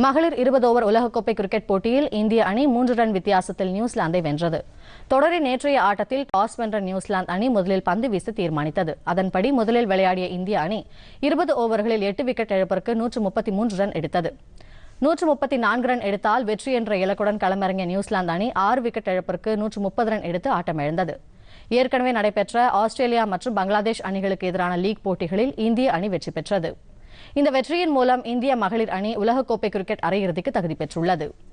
மகளிர் இருபது ஓவர் உலகக்கோப்பை கிரிக்கெட் போட்டியில் இந்திய அணி மூன்று ரன் வித்தியாசத்தில் நியூசிலாந்தை வென்றது தொடரின் நேற்றைய ஆட்டத்தில் டாஸ் வென்ற நியூசிலாந்து அணி முதலில் பந்து வீச தீர்மானித்தது அதன்படி முதலில் விளையாடிய இந்திய அணி இருபது ஓவர்களில் எட்டு விக்கெட் இழப்பிற்கு நூற்று முப்பத்தி மூன்று ரன் எடுத்தது நூற்று முப்பத்தி நான்கு ரன் எடுத்தால் வெற்றி என்ற இலக்குடன் களமிறங்கிய நியூசிலாந்து அணி ஆறு விக்கெட் இழப்பிற்கு நூற்று முப்பது ரன் எடுத்து ஆட்டமிழந்தது ஏற்கனவே நடைபெற்ற ஆஸ்திரேலியா மற்றும் பங்களாதேஷ் அணிகளுக்கு எதிரான லீக் போட்டிகளில் இந்திய அணி வெற்றி பெற்றது இந்த வெற்றியின் மூலம் இந்திய மகளிர் அணி உலகக்கோப்பை கிரிக்கெட் அரையிறுதிக்கு தகுதி பெற்றுள்ளது